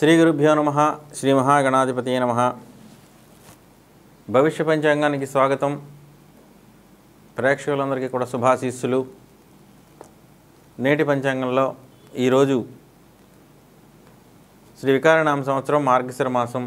శ్రీ గురుభ్యో నమ శ్రీ మహాగణాధిపతి నమ భవిష్య పంచాంగానికి స్వాగతం ప్రేక్షకులందరికీ కూడా శుభాశీస్సులు నేటి పంచాంగంలో ఈరోజు శ్రీ వికారనామ సంవత్సరం మార్గశిర మాసం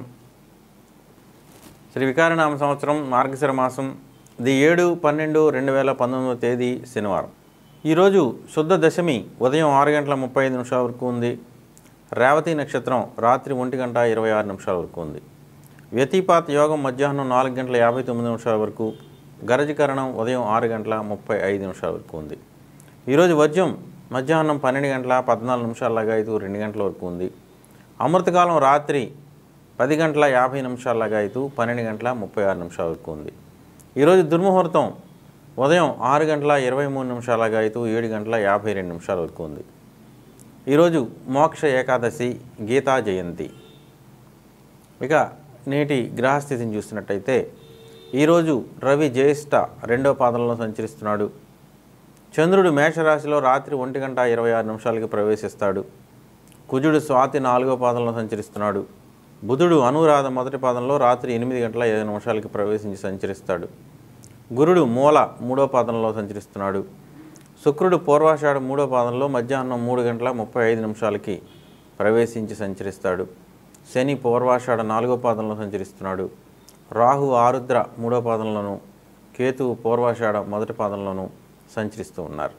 శ్రీ వికారనామ సంవత్సరం మార్గశిర మాసం ఇది ఏడు పన్నెండు రెండు వేల పంతొమ్మిదవ తేదీ శనివారం ఈరోజు శుద్ధ దశమి ఉదయం ఆరు గంటల ముప్పై ఐదు నిమిషాల వరకు ఉంది రేవతి నక్షత్రం రాత్రి ఒంటి గంట ఇరవై ఆరు నిమిషాల వరకు ఉంది వ్యతిపాత యోగం మధ్యాహ్నం నాలుగు గంటల యాభై తొమ్మిది నిమిషాల వరకు గరజకరణం ఉదయం ఆరు గంటల ముప్పై ఐదు నిమిషాల వరకు ఉంది ఈరోజు వర్జ్యం మధ్యాహ్నం పన్నెండు గంటల పద్నాలుగు నిమిషాలగా ఐదు రెండు గంటల వరకు ఉంది అమృతకాలం రాత్రి పది గంటల యాభై నిమిషాలగా అయితే పన్నెండు గంటల ముప్పై ఆరు నిమిషాల వరకు ఉంది ఈరోజు దుర్ముహూర్తం ఉదయం ఆరు గంటల ఇరవై మూడు నిమిషాలగా అయితే ఏడు గంటల యాభై రెండు నిమిషాల వరకు ఉంది ఈరోజు మోక్ష ఏకాదశి గీతా జయంతి ఇక నేటి గ్రహస్థితిని చూసినట్టయితే ఈరోజు రవి జ్యేష్ఠ రెండో పాదంలో సంచరిస్తున్నాడు చంద్రుడు మేషరాశిలో రాత్రి ఒంటి గంట ఇరవై ఆరు నిమిషాలకి ప్రవేశిస్తాడు కుజుడు స్వాతి నాలుగో పాదంలో సంచరిస్తున్నాడు బుధుడు అనురాధ మొదటి పాదంలో రాత్రి ఎనిమిది గంటల ఐదు నిమిషాలకి ప్రవేశించి సంచరిస్తాడు గురుడు మూల మూడో పాదంలో సంచరిస్తున్నాడు శుక్రుడు పూర్వాషాఢ మూడో పాదంలో మధ్యాహ్నం మూడు గంటల ముప్పై ఐదు నిమిషాలకి ప్రవేశించి సంచరిస్తాడు శని పూర్వాషాఢ నాలుగో పాదంలో సంచరిస్తున్నాడు రాహు ఆరుద్ర మూడో పాదంలోను కేతువు పూర్వాషాఢ మొదటి పాదంలోను సంచరిస్తూ ఉన్నారు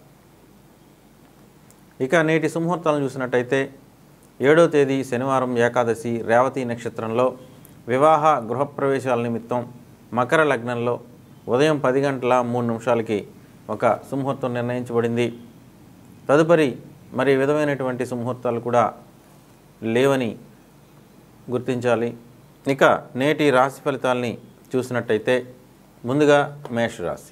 ఇక నేటి సుముహూర్తాలను చూసినట్టయితే ఏడో తేదీ శనివారం ఏకాదశి రేవతి నక్షత్రంలో వివాహ గృహప్రవేశాల నిమిత్తం మకర లగ్నంలో ఉదయం పది గంటల మూడు నిమిషాలకి ఒక సుముహూర్తం నిర్ణయించబడింది తదుపరి మరి ఈ విధమైనటువంటి సుముహూర్తాలు కూడా లేవని గుర్తించాలి ఇక నేటి రాశి ఫలితాలని చూసినట్టయితే ముందుగా మేషరాశి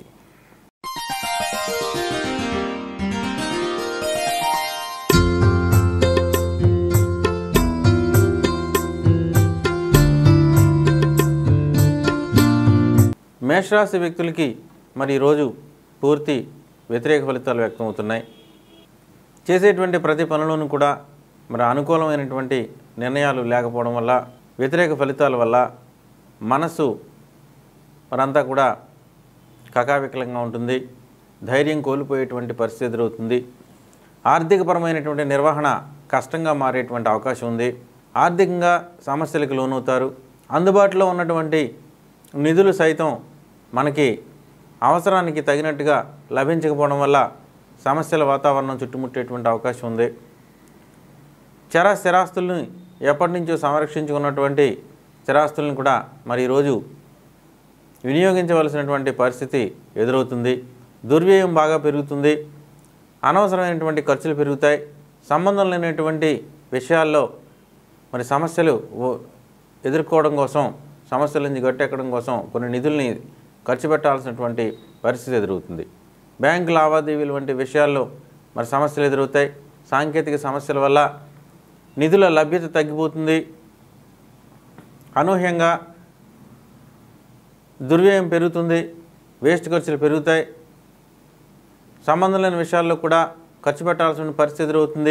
మేషరాశి వ్యక్తులకి మరి ఈరోజు పూర్తి వ్యతిరేక ఫలితాలు వ్యక్తమవుతున్నాయి చేసేటువంటి ప్రతి పనులను కూడా మరి అనుకూలమైనటువంటి నిర్ణయాలు లేకపోవడం వల్ల వ్యతిరేక ఫలితాల వల్ల మనసు మరంతా కూడా కకావికలంగా ఉంటుంది ధైర్యం కోల్పోయేటువంటి పరిస్థితి ఎదురవుతుంది ఆర్థికపరమైనటువంటి నిర్వహణ కష్టంగా మారేటువంటి అవకాశం ఉంది ఆర్థికంగా సమస్యలకు లోనవుతారు అందుబాటులో ఉన్నటువంటి నిధులు సైతం మనకి అవసరానికి తగినట్టుగా లభించకపోవడం వల్ల సమస్యల వాతావరణం చుట్టుముట్టేటువంటి అవకాశం ఉంది చర స్థిరాస్తుల్ని ఎప్పటి నుంచో సంరక్షించుకున్నటువంటి స్థిరాస్తులను కూడా మరి ఈరోజు వినియోగించవలసినటువంటి పరిస్థితి ఎదురవుతుంది దుర్వ్యయం బాగా పెరుగుతుంది అనవసరమైనటువంటి ఖర్చులు పెరుగుతాయి సంబంధం లేనటువంటి విషయాల్లో మరి సమస్యలు ఓ- ఎదుర్కోవడం కోసం సమస్యల నుంచి గట్టెక్కడం కోసం కొన్ని నిధుల్ని ఖర్చు పెట్టాల్సినటువంటి పరిస్థితి ఎదురవుతుంది బ్యాంకు లావాదేవీలు వంటి విషయాల్లో మరి సమస్యలు ఎదురవుతాయి సాంకేతిక సమస్యల వల్ల నిధుల లభ్యత తగ్గిపోతుంది అనూహ్యంగా దుర్వ్యయం పెరుగుతుంది వేస్ట్ ఖర్చులు పెరుగుతాయి సంబంధం లేని విషయాల్లో కూడా ఖర్చు పెట్టాల్సిన పరిస్థితి ఎదురవుతుంది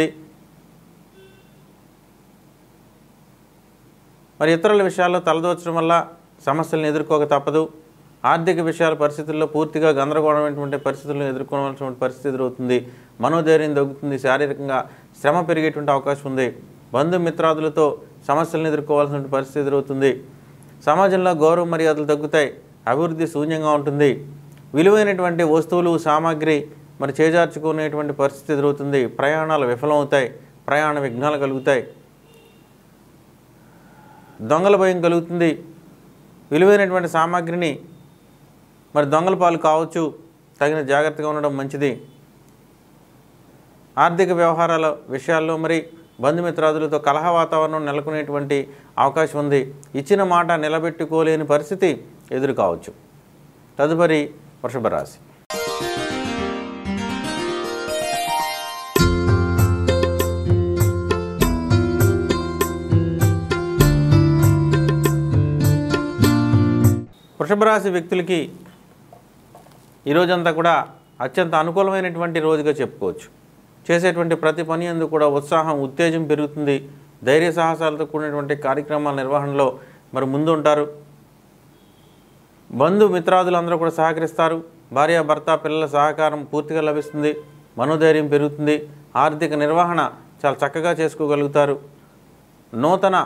మరి ఇతరుల విషయాల్లో తలదోచడం వల్ల సమస్యలను ఎదుర్కోక తప్పదు ఆర్థిక విషయాల పరిస్థితుల్లో పూర్తిగా గందరగోళమైనటువంటి పరిస్థితులను ఎదుర్కోవాల్సినటువంటి పరిస్థితి ఎదురవుతుంది మనోధైర్యం తగ్గుతుంది శారీరకంగా శ్రమ పెరిగేటువంటి అవకాశం ఉంది బంధుమిత్రాదులతో సమస్యలను ఎదుర్కోవాల్సిన పరిస్థితి ఎదురవుతుంది సమాజంలో గౌరవ మర్యాదలు తగ్గుతాయి అభివృద్ధి శూన్యంగా ఉంటుంది విలువైనటువంటి వస్తువులు సామాగ్రి మరి చేజార్చుకునేటువంటి పరిస్థితి ఎదురవుతుంది ప్రయాణాలు విఫలమవుతాయి ప్రయాణ విఘ్నాలు కలుగుతాయి దొంగల భయం కలుగుతుంది విలువైనటువంటి సామాగ్రిని మరి దొంగల పాలు కావచ్చు తగిన జాగ్రత్తగా ఉండడం మంచిది ఆర్థిక వ్యవహారాల విషయాల్లో మరి బంధుమిత్రాదులతో కలహ వాతావరణం నెలకొనేటువంటి అవకాశం ఉంది ఇచ్చిన మాట నిలబెట్టుకోలేని పరిస్థితి ఎదురు కావచ్చు తదుపరి వృషభ రాశి వృషభ రాశి వ్యక్తులకి ఈ రోజంతా కూడా అత్యంత అనుకూలమైనటువంటి రోజుగా చెప్పుకోవచ్చు చేసేటువంటి ప్రతి పని అందు కూడా ఉత్సాహం ఉత్తేజం పెరుగుతుంది ధైర్య సాహసాలతో కూడినటువంటి కార్యక్రమాల నిర్వహణలో మరి ముందు ఉంటారు బంధు మిత్రాదులందరూ కూడా సహకరిస్తారు భార్య భర్త పిల్లల సహకారం పూర్తిగా లభిస్తుంది మనోధైర్యం పెరుగుతుంది ఆర్థిక నిర్వహణ చాలా చక్కగా చేసుకోగలుగుతారు నూతన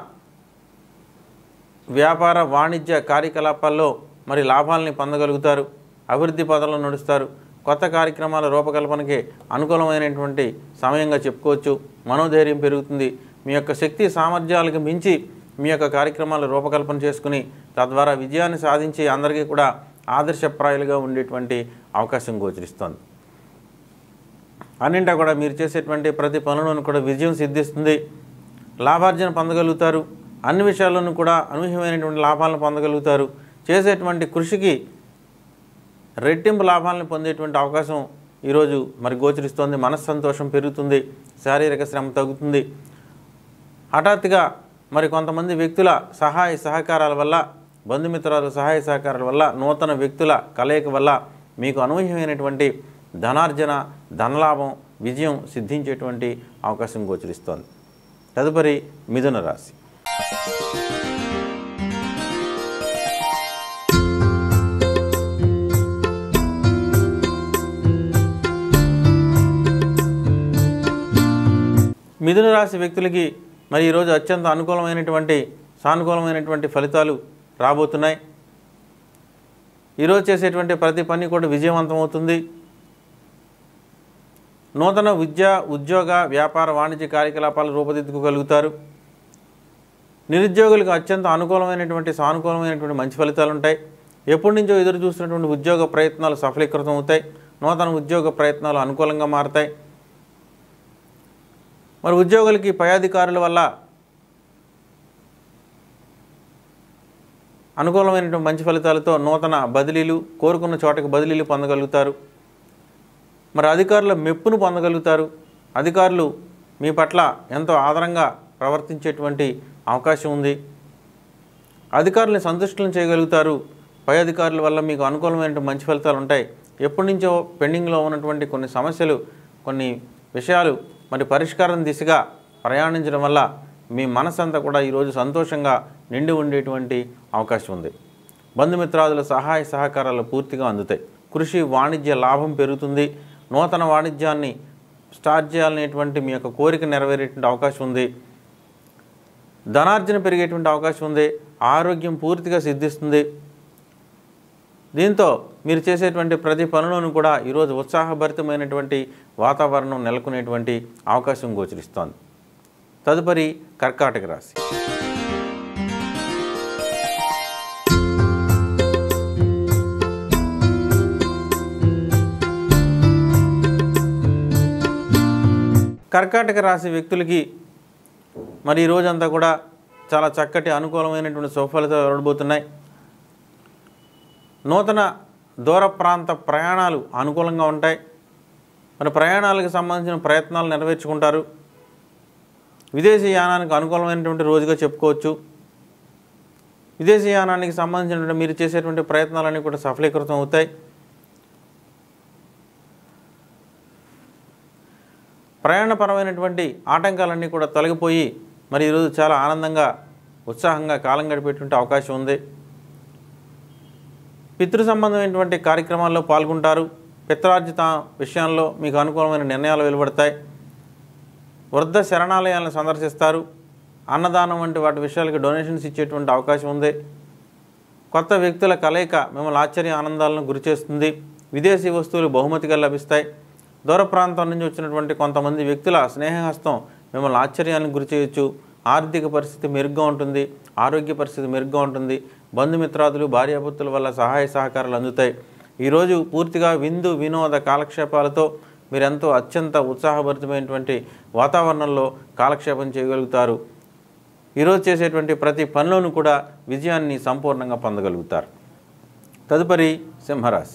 వ్యాపార వాణిజ్య కార్యకలాపాల్లో మరి లాభాలని పొందగలుగుతారు అభివృద్ధి పదంలో నడుస్తారు కొత్త కార్యక్రమాల రూపకల్పనకి అనుకూలమైనటువంటి సమయంగా చెప్పుకోవచ్చు మనోధైర్యం పెరుగుతుంది మీ యొక్క శక్తి సామర్థ్యాలకు మించి మీ యొక్క కార్యక్రమాలు రూపకల్పన చేసుకుని తద్వారా విజయాన్ని సాధించి అందరికీ కూడా ఆదర్శప్రాయాలుగా ఉండేటువంటి అవకాశం గోచరిస్తోంది అన్నింటా కూడా మీరు చేసేటువంటి ప్రతి పనులను కూడా విజయం సిద్ధిస్తుంది లాభార్జన పొందగలుగుతారు అన్ని విషయాల్లోనూ కూడా అనూహ్యమైనటువంటి లాభాలను పొందగలుగుతారు చేసేటువంటి కృషికి రెట్టింపు లాభాలను పొందేటువంటి అవకాశం ఈరోజు మరి గోచరిస్తోంది మనస్సంతోషం పెరుగుతుంది శారీరక శ్రమ తగ్గుతుంది హఠాత్తుగా మరి కొంతమంది వ్యక్తుల సహాయ సహకారాల వల్ల బంధుమిత్రాల సహాయ సహకారాల వల్ల నూతన వ్యక్తుల కలయిక వల్ల మీకు అనూహ్యమైనటువంటి ధనార్జన ధనలాభం విజయం సిద్ధించేటువంటి అవకాశం గోచరిస్తోంది తదుపరి మిథున రాశి మిథున రాశి వ్యక్తులకి మరి ఈరోజు అత్యంత అనుకూలమైనటువంటి సానుకూలమైనటువంటి ఫలితాలు రాబోతున్నాయి ఈరోజు చేసేటువంటి ప్రతి పని కూడా విజయవంతం అవుతుంది నూతన విద్య ఉద్యోగ వ్యాపార వాణిజ్య కార్యకలాపాలు రూపుదిద్దుకోగలుగుతారు నిరుద్యోగులకు అత్యంత అనుకూలమైనటువంటి సానుకూలమైనటువంటి మంచి ఫలితాలు ఉంటాయి ఎప్పటి నుంచో ఎదురు చూస్తున్నటువంటి ఉద్యోగ ప్రయత్నాలు సఫలీకృతం అవుతాయి నూతన ఉద్యోగ ప్రయత్నాలు అనుకూలంగా మారతాయి మరి ఉద్యోగులకి పై అధికారుల వల్ల అనుకూలమైనటువంటి మంచి ఫలితాలతో నూతన బదిలీలు కోరుకున్న చోటకి బదిలీలు పొందగలుగుతారు మరి అధికారుల మెప్పును పొందగలుగుతారు అధికారులు మీ పట్ల ఎంతో ఆదరంగా ప్రవర్తించేటువంటి అవకాశం ఉంది అధికారులను సంతుష్టం చేయగలుగుతారు పై అధికారుల వల్ల మీకు అనుకూలమైనటువంటి మంచి ఫలితాలు ఉంటాయి ఎప్పటి నుంచో పెండింగ్లో ఉన్నటువంటి కొన్ని సమస్యలు కొన్ని విషయాలు మరి పరిష్కారం దిశగా ప్రయాణించడం వల్ల మీ మనసంతా కూడా ఈరోజు సంతోషంగా నిండి ఉండేటువంటి అవకాశం ఉంది బంధుమిత్రాదుల సహాయ సహకారాలు పూర్తిగా అందుతాయి కృషి వాణిజ్య లాభం పెరుగుతుంది నూతన వాణిజ్యాన్ని స్టార్ట్ చేయాలనేటువంటి మీ యొక్క కోరిక నెరవేరేటువంటి అవకాశం ఉంది ధనార్జన పెరిగేటువంటి అవకాశం ఉంది ఆరోగ్యం పూర్తిగా సిద్ధిస్తుంది దీంతో మీరు చేసేటువంటి ప్రతి పనులను కూడా ఈరోజు ఉత్సాహభరితమైనటువంటి వాతావరణం నెలకొనేటువంటి అవకాశం గోచరిస్తోంది తదుపరి కర్కాటక రాశి కర్కాటక రాశి వ్యక్తులకి మరి ఈ రోజంతా కూడా చాలా చక్కటి అనుకూలమైనటువంటి సుఫలితాలు వెలడబోతున్నాయి నూతన దూర ప్రాంత ప్రయాణాలు అనుకూలంగా ఉంటాయి మరి ప్రయాణాలకు సంబంధించిన ప్రయత్నాలు నెరవేర్చుకుంటారు విదేశీ యానానికి అనుకూలమైనటువంటి రోజుగా చెప్పుకోవచ్చు విదేశీ యానానికి సంబంధించినటువంటి మీరు చేసేటువంటి ప్రయత్నాలన్నీ కూడా సఫలీకృతం అవుతాయి ప్రయాణపరమైనటువంటి ఆటంకాలన్నీ కూడా తొలగిపోయి మరి ఈరోజు చాలా ఆనందంగా ఉత్సాహంగా కాలం గడిపేటువంటి అవకాశం ఉంది పితృ సంబంధమైనటువంటి కార్యక్రమాల్లో పాల్గొంటారు పిత్రార్జిత విషయంలో మీకు అనుకూలమైన నిర్ణయాలు వెలువడతాయి వృద్ధ శరణాలయాలను సందర్శిస్తారు అన్నదానం వంటి వాటి విషయాలకి డొనేషన్స్ ఇచ్చేటువంటి అవకాశం ఉంది కొత్త వ్యక్తుల కలయిక మిమ్మల్ని ఆశ్చర్య ఆనందాలను గురిచేస్తుంది విదేశీ వస్తువులు బహుమతిగా లభిస్తాయి దూర ప్రాంతం నుంచి వచ్చినటువంటి కొంతమంది వ్యక్తుల స్నేహహస్తం మిమ్మల్ని ఆశ్చర్యానికి గురి చేయొచ్చు ఆర్థిక పరిస్థితి మెరుగ్గా ఉంటుంది ఆరోగ్య పరిస్థితి మెరుగ్గా ఉంటుంది బంధుమిత్రాదులు భార్యాభర్తల వల్ల సహాయ సహకారాలు అందుతాయి ఈరోజు పూర్తిగా విందు వినోద కాలక్షేపాలతో మీరెంతో అత్యంత ఉత్సాహభరితమైనటువంటి వాతావరణంలో కాలక్షేపం చేయగలుగుతారు ఈరోజు చేసేటువంటి ప్రతి పనిలోనూ కూడా విజయాన్ని సంపూర్ణంగా పొందగలుగుతారు తదుపరి సింహరాశి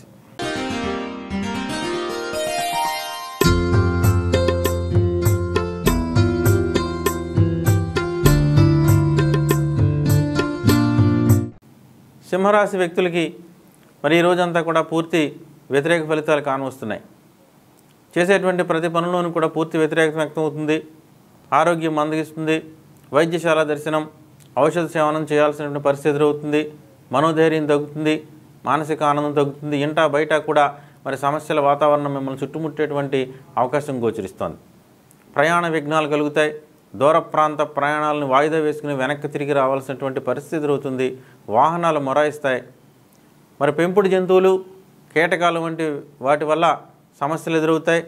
సింహరాశి వ్యక్తులకి మరి ఈ రోజంతా కూడా పూర్తి వ్యతిరేక ఫలితాలు కానవస్తున్నాయి చేసేటువంటి ప్రతి పనుల్లోనూ కూడా పూర్తి వ్యతిరేకత వ్యక్తమవుతుంది ఆరోగ్యం మందగిస్తుంది వైద్యశాల దర్శనం ఔషధ సేవనం చేయాల్సినటువంటి పరిస్థితి ఎదురవుతుంది మనోధైర్యం తగ్గుతుంది మానసిక ఆనందం తగ్గుతుంది ఇంటా బయట కూడా మరి సమస్యల వాతావరణం మిమ్మల్ని చుట్టుముట్టేటువంటి అవకాశం గోచరిస్తోంది ప్రయాణ విఘ్నాలు కలుగుతాయి దూర ప్రాంత ప్రయాణాలను వాయిదా వేసుకుని వెనక్కి తిరిగి రావాల్సినటువంటి పరిస్థితి ఎదురవుతుంది వాహనాలు మొరాయిస్తాయి మరి పెంపుడు జంతువులు కీటకాలు వంటి వాటి వల్ల సమస్యలు ఎదురవుతాయి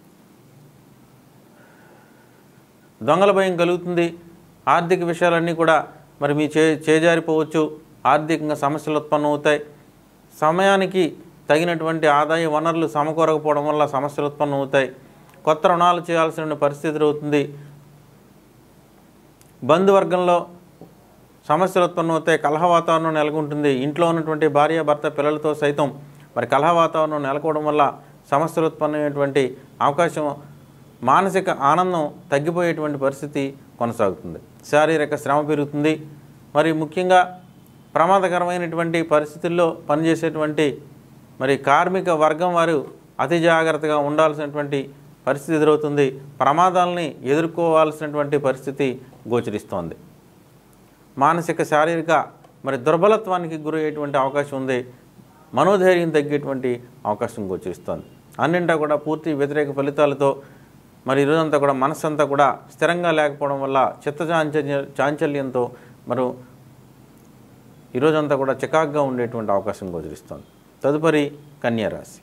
దొంగల భయం కలుగుతుంది ఆర్థిక విషయాలన్నీ కూడా మరి మీ చే చేజారిపోవచ్చు ఆర్థికంగా సమస్యలు ఉత్పన్నమవుతాయి సమయానికి తగినటువంటి ఆదాయ వనరులు సమకూరకపోవడం వల్ల సమస్యలు ఉత్పన్నమవుతాయి కొత్త రుణాలు చేయాల్సిన పరిస్థితి ఎదురవుతుంది బంధువర్గంలో సమస్యలు ఉత్పన్నమవుతాయి కలహ వాతావరణం నెలకొంటుంది ఇంట్లో ఉన్నటువంటి భార్య భర్త పిల్లలతో సైతం మరి కలహ వాతావరణం నెలకోవడం వల్ల సమస్యలు ఉత్పన్నమైనటువంటి అవకాశం మానసిక ఆనందం తగ్గిపోయేటువంటి పరిస్థితి కొనసాగుతుంది శారీరక శ్రమ పెరుగుతుంది మరి ముఖ్యంగా ప్రమాదకరమైనటువంటి పరిస్థితుల్లో పనిచేసేటువంటి మరి కార్మిక వర్గం వారు అతి జాగ్రత్తగా ఉండాల్సినటువంటి పరిస్థితి ఎదురవుతుంది ప్రమాదాలని ఎదుర్కోవాల్సినటువంటి పరిస్థితి గోచరిస్తోంది మానసిక శారీరక మరి దుర్బలత్వానికి గురయ్యేటువంటి అవకాశం ఉంది మనోధైర్యం తగ్గేటువంటి అవకాశం గోచరిస్తోంది అన్నింటా కూడా పూర్తి వ్యతిరేక ఫలితాలతో మరి ఈరోజంతా కూడా మనస్సంతా కూడా స్థిరంగా లేకపోవడం వల్ల చిత్త చాంచల్య చాంచల్యంతో మరి ఈరోజంతా కూడా చికాగ్గా ఉండేటువంటి అవకాశం గోచరిస్తోంది తదుపరి కన్యా రాశి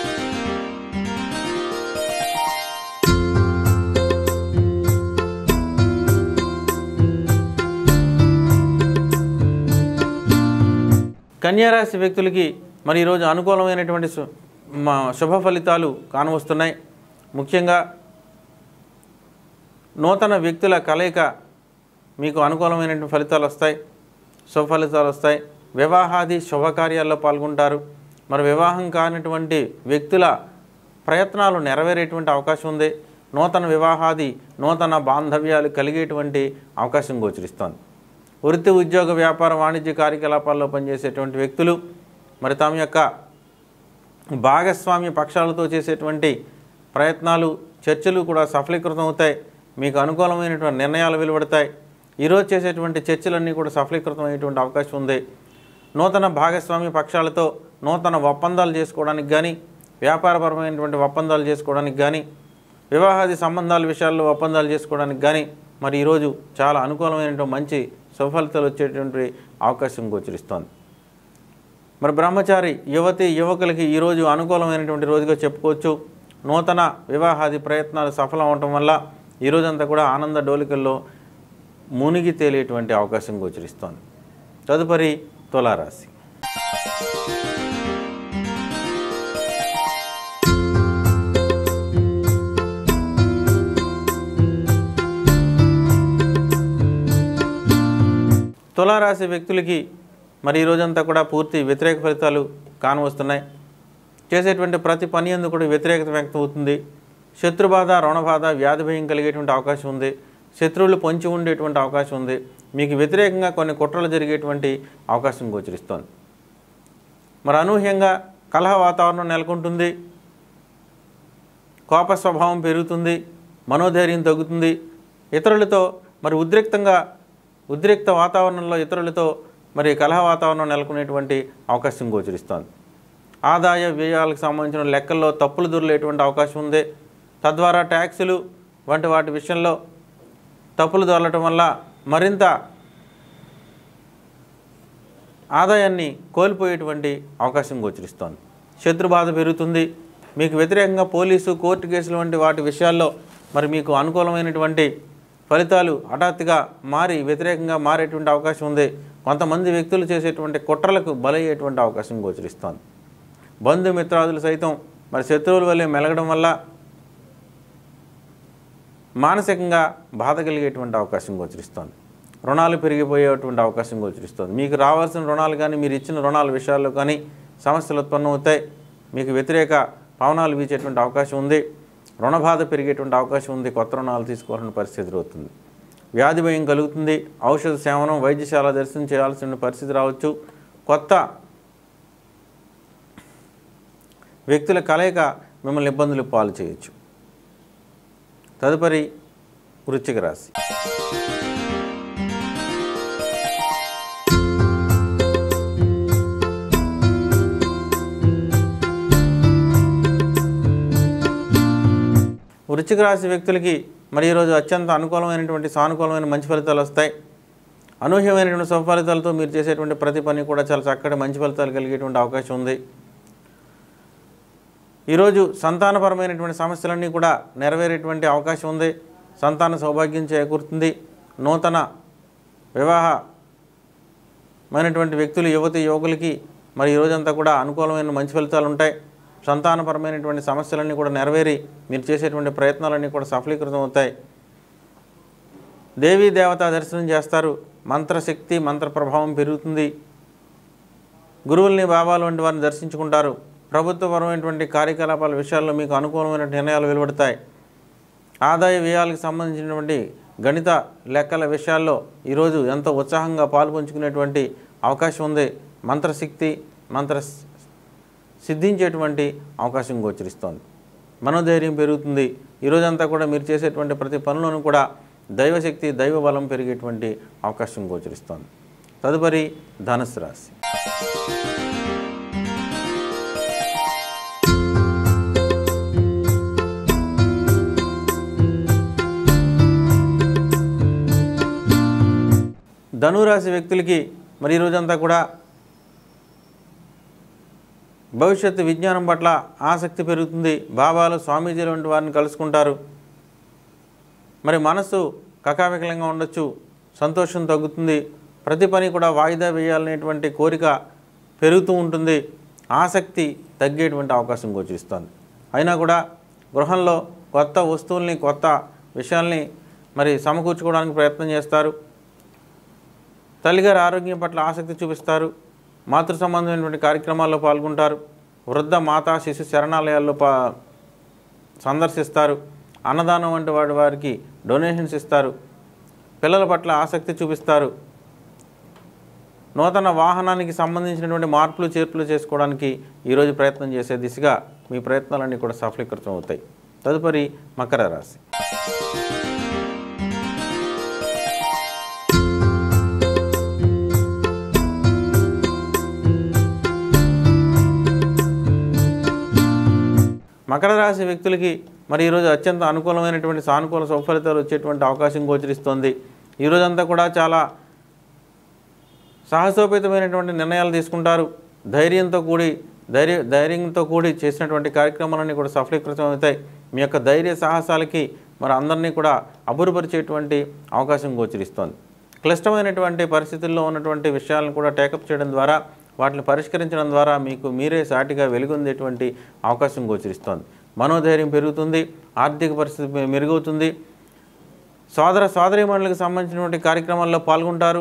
కన్యారాశి వ్యక్తులకి మరి ఈరోజు అనుకూలమైనటువంటి సు- మా శుభ ఫలితాలు కానవస్తున్నాయి ముఖ్యంగా నూతన వ్యక్తుల కలయిక మీకు అనుకూలమైనటువంటి ఫలితాలు వస్తాయి శుభ ఫలితాలు వస్తాయి వివాహాది శుభకార్యాల్లో పాల్గొంటారు మరి వివాహం కానిటువంటి వ్యక్తుల ప్రయత్నాలు నెరవేరేటువంటి అవకాశం ఉంది నూతన వివాహాది నూతన బాంధవ్యాలు కలిగేటువంటి అవకాశం గోచరిస్తోంది వృత్తి ఉద్యోగ వ్యాపార వాణిజ్య కార్యకలాపాల్లో పనిచేసేటువంటి వ్యక్తులు మరి తమ యొక్క భాగస్వామ్య పక్షాలతో చేసేటువంటి ప్రయత్నాలు చర్చలు కూడా సఫలీకృతం అవుతాయి మీకు అనుకూలమైనటువంటి నిర్ణయాలు వెలువడతాయి ఈరోజు చేసేటువంటి చర్చలన్నీ కూడా సఫలీకృతం అయ్యేటువంటి అవకాశం ఉంది నూతన భాగస్వామ్య పక్షాలతో నూతన ఒప్పందాలు చేసుకోవడానికి కానీ వ్యాపారపరమైనటువంటి ఒప్పందాలు చేసుకోవడానికి కానీ వివాహాది సంబంధాల విషయాల్లో ఒప్పందాలు చేసుకోవడానికి కానీ మరి ఈరోజు చాలా అనుకూలమైనటువంటి మంచి సుఫలితాలు వచ్చేటువంటి అవకాశం గోచరిస్తోంది మరి బ్రహ్మచారి యువతి యువకులకి ఈరోజు అనుకూలమైనటువంటి రోజుగా చెప్పుకోవచ్చు నూతన వివాహాది ప్రయత్నాలు సఫలం అవటం వల్ల ఈ రోజంతా కూడా ఆనంద డోలికల్లో మునిగి తేలేటువంటి అవకాశం గోచరిస్తోంది తదుపరి తులారాశి తులారాశి వ్యక్తులకి మరి ఈ రోజంతా కూడా పూర్తి వ్యతిరేక ఫలితాలు కానవస్తున్నాయి చేసేటువంటి ప్రతి పని అందు కూడా వ్యతిరేకత వ్యక్తం అవుతుంది శత్రుబాధ రుణబాధ వ్యాధి భయం కలిగేటువంటి అవకాశం ఉంది శత్రువులు పొంచి ఉండేటువంటి అవకాశం ఉంది మీకు వ్యతిరేకంగా కొన్ని కుట్రలు జరిగేటువంటి అవకాశం గోచరిస్తోంది మరి అనూహ్యంగా కలహ వాతావరణం నెలకొంటుంది కోప స్వభావం పెరుగుతుంది మనోధైర్యం తగ్గుతుంది ఇతరులతో మరి ఉద్రిక్తంగా ఉద్రిక్త వాతావరణంలో ఇతరులతో మరి కలహ వాతావరణం నెలకొనేటువంటి అవకాశం గోచరిస్తోంది ఆదాయ వ్యయాలకు సంబంధించిన లెక్కల్లో తప్పులు దొరికేటువంటి అవకాశం ఉంది తద్వారా ట్యాక్సులు వంటి వాటి విషయంలో తప్పులు దొరలటం వల్ల మరింత ఆదాయాన్ని కోల్పోయేటువంటి అవకాశం గోచరిస్తోంది శత్రుబాధ పెరుగుతుంది మీకు వ్యతిరేకంగా పోలీసు కోర్టు కేసులు వంటి వాటి విషయాల్లో మరి మీకు అనుకూలమైనటువంటి ఫలితాలు హఠాత్తుగా మారి వ్యతిరేకంగా మారేటువంటి అవకాశం ఉంది కొంతమంది వ్యక్తులు చేసేటువంటి కుట్రలకు బలయ్యేటువంటి అవకాశం గోచరిస్తోంది బంధుమిత్రాదులు సైతం మరి శత్రువుల వల్లే మెలగడం వల్ల మానసికంగా బాధ కలిగేటువంటి అవకాశం గోచరిస్తోంది రుణాలు పెరిగిపోయేటువంటి అవకాశం గోచరిస్తుంది మీకు రావాల్సిన రుణాలు కానీ మీరు ఇచ్చిన రుణాల విషయాల్లో కానీ సమస్యలు ఉత్పన్నమవుతాయి మీకు వ్యతిరేక పవనాలు వీచేటువంటి అవకాశం ఉంది రుణబాధ పెరిగేటువంటి అవకాశం ఉంది కొత్త రుణాలు తీసుకోవాల్సిన పరిస్థితి ఎదురవుతుంది వ్యాధి భయం కలుగుతుంది ఔషధ సేవనం వైద్యశాల దర్శనం చేయాల్సిన పరిస్థితి రావచ్చు కొత్త వ్యక్తుల కలయిక మిమ్మల్ని ఇబ్బందులు పాలు చేయొచ్చు తదుపరి వృశ్చిక రాశి వృశ్చిక రాశి వ్యక్తులకి మరి ఈరోజు అత్యంత అనుకూలమైనటువంటి సానుకూలమైన మంచి ఫలితాలు వస్తాయి అనూహ్యమైనటువంటి శుభ ఫలితాలతో మీరు చేసేటువంటి ప్రతి పని కూడా చాలా చక్కటి మంచి ఫలితాలు కలిగేటువంటి అవకాశం ఉంది ఈరోజు సంతానపరమైనటువంటి సమస్యలన్నీ కూడా నెరవేరేటువంటి అవకాశం ఉంది సంతాన సౌభాగ్యం చేకూరుతుంది నూతన వివాహమైనటువంటి వ్యక్తులు యువతి యువకులకి మరి ఈ రోజంతా కూడా అనుకూలమైన మంచి ఫలితాలు ఉంటాయి సంతానపరమైనటువంటి సమస్యలన్నీ కూడా నెరవేరి మీరు చేసేటువంటి ప్రయత్నాలన్నీ కూడా సఫలీకృతం అవుతాయి దేవీ దేవతా దర్శనం చేస్తారు మంత్రశక్తి మంత్ర ప్రభావం పెరుగుతుంది గురువుల్ని బాబాలు వంటి వారిని దర్శించుకుంటారు ప్రభుత్వపరమైనటువంటి కార్యకలాపాల విషయాల్లో మీకు అనుకూలమైన నిర్ణయాలు వెలువడతాయి ఆదాయ వ్యయాలకు సంబంధించినటువంటి గణిత లెక్కల విషయాల్లో ఈరోజు ఎంతో ఉత్సాహంగా పాల్పంచుకునేటువంటి అవకాశం ఉంది మంత్రశక్తి మంత్ర సిద్ధించేటువంటి అవకాశం గోచరిస్తోంది మనోధైర్యం పెరుగుతుంది ఈరోజంతా కూడా మీరు చేసేటువంటి ప్రతి పనులను కూడా దైవశక్తి దైవ బలం పెరిగేటువంటి అవకాశం గోచరిస్తోంది తదుపరి ధనుసు రాశి ధనురాశి వ్యక్తులకి మరి ఈ రోజంతా కూడా భవిష్యత్తు విజ్ఞానం పట్ల ఆసక్తి పెరుగుతుంది బాబాలు స్వామీజీలు వంటి వారిని కలుసుకుంటారు మరి మనసు కకావికలంగా ఉండొచ్చు సంతోషం తగ్గుతుంది ప్రతి పని కూడా వాయిదా వేయాలనేటువంటి కోరిక పెరుగుతూ ఉంటుంది ఆసక్తి తగ్గేటువంటి అవకాశం గోచరిస్తుంది అయినా కూడా గృహంలో కొత్త వస్తువుల్ని కొత్త విషయాల్ని మరి సమకూర్చుకోవడానికి ప్రయత్నం చేస్తారు తల్లిగారి ఆరోగ్యం పట్ల ఆసక్తి చూపిస్తారు మాతృ సంబంధమైనటువంటి కార్యక్రమాల్లో పాల్గొంటారు వృద్ధ మాతా శిశు శరణాలయాల్లో పా సందర్శిస్తారు అన్నదానం వంటి వాడి వారికి డొనేషన్స్ ఇస్తారు పిల్లల పట్ల ఆసక్తి చూపిస్తారు నూతన వాహనానికి సంబంధించినటువంటి మార్పులు చేర్పులు చేసుకోవడానికి ఈరోజు ప్రయత్నం చేసే దిశగా మీ ప్రయత్నాలన్నీ కూడా సఫలీకృతం అవుతాయి తదుపరి మకర రాశి మకర రాశి వ్యక్తులకి మరి ఈరోజు అత్యంత అనుకూలమైనటువంటి సానుకూల సుఫలితాలు వచ్చేటువంటి అవకాశం గోచరిస్తోంది ఈరోజంతా కూడా చాలా సాహసోపేతమైనటువంటి నిర్ణయాలు తీసుకుంటారు ధైర్యంతో కూడి ధైర్య ధైర్యంతో కూడి చేసినటువంటి కార్యక్రమాలన్నీ కూడా సఫలీకృతం అవుతాయి మీ యొక్క ధైర్య సాహసాలకి మరి అందరినీ కూడా అబ్బురుపరిచేటువంటి అవకాశం గోచరిస్తోంది క్లిష్టమైనటువంటి పరిస్థితుల్లో ఉన్నటువంటి విషయాలను కూడా టేకప్ చేయడం ద్వారా వాటిని పరిష్కరించడం ద్వారా మీకు మీరే సాటిగా వెలుగొందేటువంటి అవకాశం గోచరిస్తోంది మనోధైర్యం పెరుగుతుంది ఆర్థిక పరిస్థితి మె- మెరుగవుతుంది సోదర సోదరీమణులకు సంబంధించినటువంటి కార్యక్రమాల్లో పాల్గొంటారు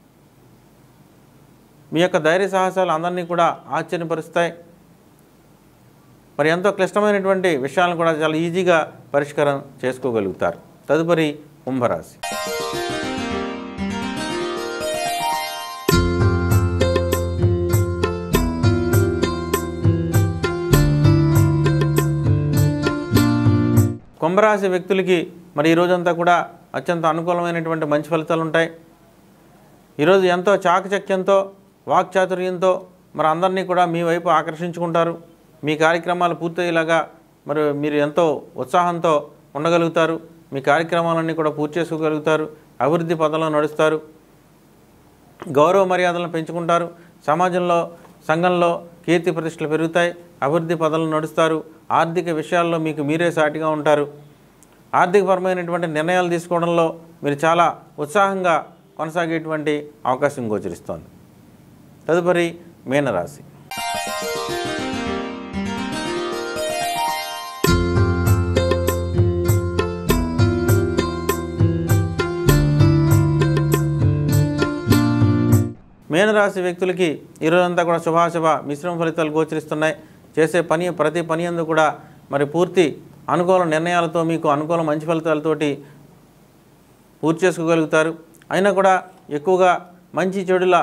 మీ యొక్క ధైర్య సాహసాలు అందరినీ కూడా ఆశ్చర్యపరుస్తాయి మరి ఎంతో క్లిష్టమైనటువంటి విషయాలను కూడా చాలా ఈజీగా పరిష్కారం చేసుకోగలుగుతారు తదుపరి కుంభరాశి కుంభరాశి వ్యక్తులకి మరి ఈ రోజంతా కూడా అత్యంత అనుకూలమైనటువంటి మంచి ఫలితాలు ఉంటాయి ఈరోజు ఎంతో చాకచక్యంతో వాక్చాతుర్యంతో మరి అందరినీ కూడా మీ వైపు ఆకర్షించుకుంటారు మీ కార్యక్రమాలు పూర్తయ్యేలాగా మరి మీరు ఎంతో ఉత్సాహంతో ఉండగలుగుతారు మీ కార్యక్రమాలన్నీ కూడా పూర్తి చేసుకోగలుగుతారు అభివృద్ధి పదంలో నడుస్తారు గౌరవ మర్యాదలను పెంచుకుంటారు సమాజంలో సంఘంలో కీర్తి ప్రతిష్టలు పెరుగుతాయి అభివృద్ధి పదాలను నడుస్తారు ఆర్థిక విషయాల్లో మీకు మీరే సాటిగా ఉంటారు ఆర్థికపరమైనటువంటి నిర్ణయాలు తీసుకోవడంలో మీరు చాలా ఉత్సాహంగా కొనసాగేటువంటి అవకాశం గోచరిస్తోంది తదుపరి మీనరాశి మీనరాశి వ్యక్తులకి ఈరోజంతా కూడా శుభాశుభ మిశ్రమ ఫలితాలు గోచరిస్తున్నాయి చేసే పని ప్రతి పని అందు కూడా మరి పూర్తి అనుకూల నిర్ణయాలతో మీకు అనుకూల మంచి ఫలితాలతోటి పూర్తి చేసుకోగలుగుతారు అయినా కూడా ఎక్కువగా మంచి చెడుల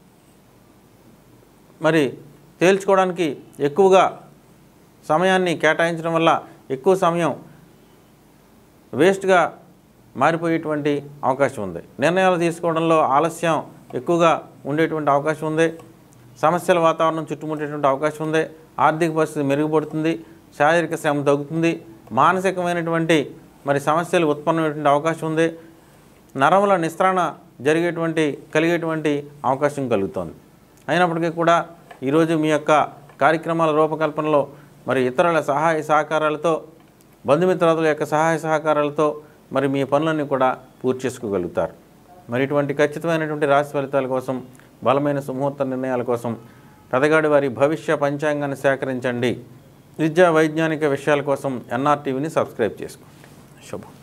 మరి తేల్చుకోవడానికి ఎక్కువగా సమయాన్ని కేటాయించడం వల్ల ఎక్కువ సమయం వేస్ట్గా మారిపోయేటువంటి అవకాశం ఉంది నిర్ణయాలు తీసుకోవడంలో ఆలస్యం ఎక్కువగా ఉండేటువంటి అవకాశం ఉంది సమస్యల వాతావరణం చుట్టుముట్టేటువంటి అవకాశం ఉంది ఆర్థిక పరిస్థితి మెరుగుపడుతుంది శారీరక శ్రమ తగ్గుతుంది మానసికమైనటువంటి మరి సమస్యలు ఉత్పన్నమైనటువంటి అవకాశం ఉంది నరముల నిస్త్రణ జరిగేటువంటి కలిగేటువంటి అవకాశం కలుగుతోంది అయినప్పటికీ కూడా ఈరోజు మీ యొక్క కార్యక్రమాల రూపకల్పనలో మరి ఇతరుల సహాయ సహకారాలతో బంధుమిత్రాదుల యొక్క సహాయ సహకారాలతో మరి మీ పనులన్నీ కూడా పూర్తి చేసుకోగలుగుతారు మరి ఇటువంటి ఖచ్చితమైనటువంటి రాశి ఫలితాల కోసం బలమైన సుముహూర్త నిర్ణయాల కోసం పెదగాడి వారి భవిష్య పంచాంగాన్ని సేకరించండి విద్యా వైజ్ఞానిక విషయాల కోసం ఎన్ఆర్టీవీని సబ్స్క్రైబ్ చేసుకోండి శుభం